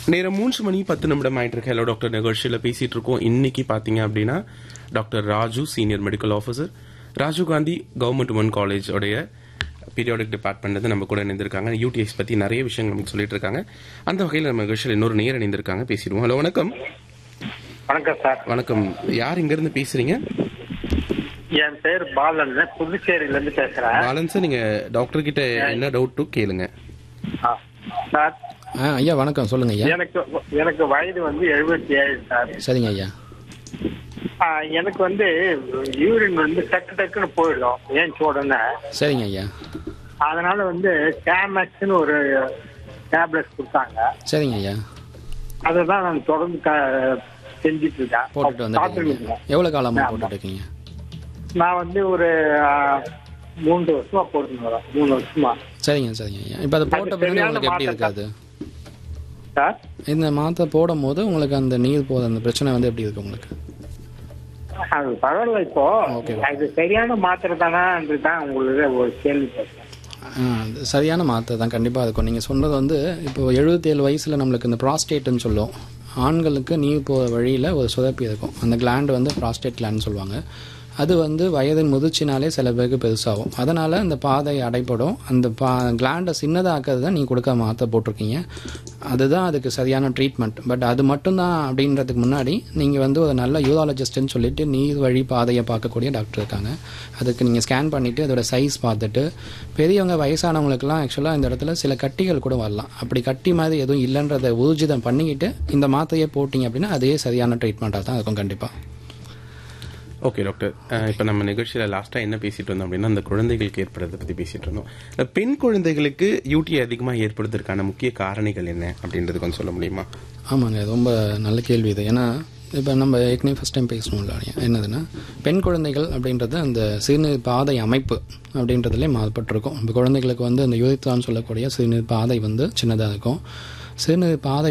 நேரம் மூன்று மணி பத்து நிமிடம் ஆயிட்டு இருக்கு ஹலோ டாக்டர் நிகழ்ச்சியில் பேசிட்டு இருக்கோம் இன்னைக்கு பாத்தீங்க அப்படின்னா doctor Raju senior medical officer Rajiv Gandhi government women college உடைய பீரியாடிக் டிபார்ட்மெண்ட் நம்ம கூட இணைந்திருக்காங்க யூடிஎஸ் பத்தி நிறைய விஷயங்கள் நமக்கு சொல்லிட்டு இருக்காங்க அந்த வகையில் நம்ம நிகழ்ச்சியில் இன்னொரு நேர் இணைந்திருக்காங்க பேசிடுவோம் ஹலோ வணக்கம் வணக்கம் சார் வணக்கம் யார் இங்க இருந்து பேசுறீங்க என் பேர் பாலன் புதுச்சேரியில இருந்து பேசுறேன் பாலன் சார் நீங்க டாக்டர் கிட்ட என்ன டவுட் கேளுங்க ஆ, சார் ஆ ஐயா வணக்கம் சொல்லுங்க ஐயா எனக்கு எனக்கு வயது வந்து எழுபத்தி ஏழு சார் சரிங்க ஐயா ஆ, எனக்கு வந்து யூரின் வந்து டக்கு டக்குன்னு போயிடும் ஏன் உடனே சரிங்க ஐயா அதனால வந்து கேமேக்ஸ்னு ஒரு டேப்லெட் கொடுத்தாங்க சரிங்க ஐயா அதை தான் நான் தொடர்ந்து க- செஞ்சுட்டு இருக்கேன் போட்டுட்டு வந்துட்டீங்க சாப்பிட்டுருக்கேன். எவ்வளோ காலமாக ஆமா. போட்டுட்டு இருக்கீங்க நான் வந்து ஒரு ஆ, மூன்று வருஷமா போட்டுன்னு வரேன் மூணு வருஷமா சரிங்க சரிங்க ஐயா இப்போ அதை போட்ட பிறகு சரியான உங்களுக்கு எப்படி மாற்றம் இருக்காது சார் இந்த மாத்திரை போடும் போது உங்களுக்கு அந்த நீர் போத அந்த பிரச்சனை வந்து எப்படி இருக்கு உங்களுக்கு அது பரவாயில்ல இப்போ Okay. அது சரியான மாத்திரை தானான்றது தான் உங்களுக்கு ஒரு கேள்வி கேட்டேன் ஆ, அது சரியான மாத்திரை தான் கண்டிப்பாக இருக்கும் நீங்கள் சொன்னது வந்து இப்போ எழுபத்தேழு வயசில் நம்மளுக்கு இந்த ப்ராஸ்டேட்னு சொல்லுவோம் ஆண்களுக்கு நீர் போகிற வழியில் ஒரு சுதப்பி இருக்கும் அந்த கிளாண்ட் வந்து ப்ராஸ்டேட் கிளாண்ட் சொல்லுவாங்க அது வந்து வயதின் முதிர்ச்சினாலே சில பேருக்கு பெருசாகும் அதனால் அந்த பாதை அடைப்படும் அந்த பா கிளாண்டை சின்னதாக்கிறது தான் நீங்கள் கொடுக்க மாத்திரை போட்டிருக்கீங்க அதுதான் அதுக்கு சரியான ட்ரீட்மெண்ட் பட் அது மட்டும்தான் அப்படின்றதுக்கு முன்னாடி நீங்கள் வந்து ஒரு நல்ல யூராலஜிஸ்ட்னு சொல்லிட்டு நீர் வழி பாதையை பார்க்கக்கூடிய டாக்டர் இருக்காங்க அதுக்கு நீங்கள் ஸ்கேன் பண்ணிவிட்டு அதோட சைஸ் பார்த்துட்டு பெரியவங்க வயசானவங்களுக்குலாம் ஆக்சுவலாக இந்த இடத்துல சில கட்டிகள் கூட வரலாம் அப்படி கட்டி மாதிரி எதுவும் இல்லைன்றதை ஊர்ஜிதம் பண்ணிக்கிட்டு இந்த மாத்திரையை போட்டிங்க அப்படின்னா அதே சரியான ட்ரீட்மெண்ட்டாக தான் இருக்கும் கண்டிப்பாக ஓகே டாக்டர் அஹ், இப்ப நம்ம நிகழ்ச்சியில லாஸ்டா என்ன பேசிட்டு இருந்தோம் அப்படின்னா அந்த குழந்தைகளுக்கு ஏற்படுறதை பத்தி பேசிட்டு இருந்தோம் இந்த பெண் குழந்தைகளுக்கு யூடி அதிகமா ஏற்படுவதற்கான முக்கிய காரணிகள் என்ன அப்படின்றது கொஞ்சம் சொல்ல முடியுமா ஆமாங்க ரொம்ப நல்ல கேள்வி இது ஏன்னா இப்போ நம்ம ஏற்கனவே ஃபஸ்ட் டைம் பேசணும்ல என்னதுன்னா பெண் குழந்தைகள் அப்படின்றது அந்த சிறுநீர் பாதை அமைப்பு அப்படின்றதுலே மாறுபட்டிருக்கும் இப்போ குழந்தைகளுக்கு வந்து அந்த யூரித்ரான்னு சொல்லக்கூடிய சிறுநீர் பாதை வந்து சின்னதாக இருக்கும் சிறுநீர் பாதை